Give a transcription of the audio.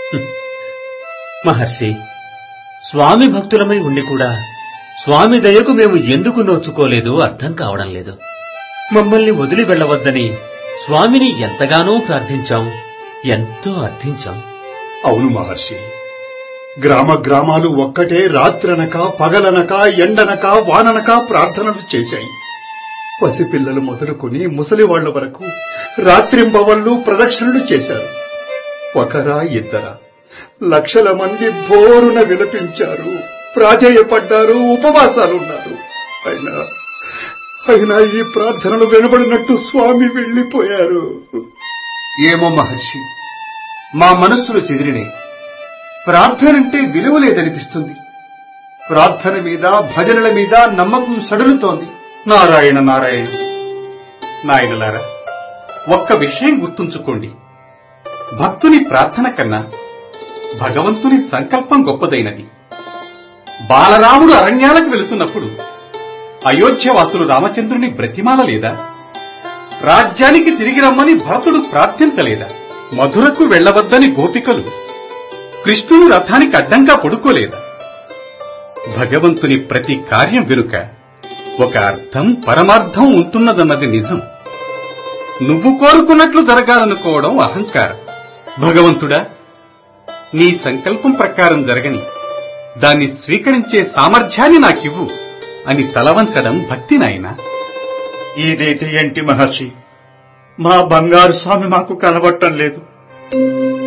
మహర్షి స్వామి భక్తులమై ఉండి కూడా స్వామి దయకు మేము ఎందుకు నోచుకోలేదు అర్థం కావడం లేదు మమ్మల్ని వదిలి వెళ్ళవద్దని స్వామిని ఎంతగానో ప్రార్థించాం ఎంతో అర్థించాం అవును మహర్షి గ్రామ గ్రామాలు ఒక్కటే రాత్రనక పగలనక ఎండనక వాననక ప్రార్థనలు చేశాయి పసిపిల్లలు మొదలుకొని ముసలివాళ్ల వరకు రాత్రింబవళ్లు ప్రదక్షిణలు చేశారు ఒకరా ఇద్దరా లక్షల మంది బోరున విలపించారు ప్రాధేయపడ్డారు ఉపవాసాలున్నారు అయినా అయినా ఈ ప్రార్థనలు వినబడినట్టు స్వామి వెళ్లిపోయారు ఏమో మహర్షి మా మనస్సులు చెదిరినే ప్రార్థనంటే విలువ లేదనిపిస్తుంది ప్రార్థన మీద భజనల మీద నమ్మకం సడలుతోంది నారాయణ నారాయణ నాయనలారా ఒక్క విషయం గుర్తుంచుకోండి భక్తుని ప్రార్థన కన్నా భగవంతుని సంకల్పం గొప్పదైనది బాలరాముడు అరణ్యాలకు వెళుతున్నప్పుడు అయోధ్యవాసులు రామచంద్రుని బ్రతిమాల లేదా రాజ్యానికి తిరిగి రమ్మని భరతుడు ప్రార్థించలేదా మధురకు వెళ్లవద్దని గోపికలు కృష్ణుని రథానికి అడ్డంగా పడుకోలేదా భగవంతుని ప్రతి కార్యం వెనుక ఒక అర్థం పరమార్థం ఉంటున్నదన్నది నిజం నువ్వు కోరుకున్నట్లు జరగాలనుకోవడం అహంకారం భగవంతుడా నీ సంకల్పం ప్రకారం జరగని దాన్ని స్వీకరించే సామర్థ్యాన్ని నాకివ్వు అని తలవంచడం భక్తి నాయనా ఇదైతే ఏంటి మహర్షి మా బంగారు స్వామి మాకు కనబట్టం లేదు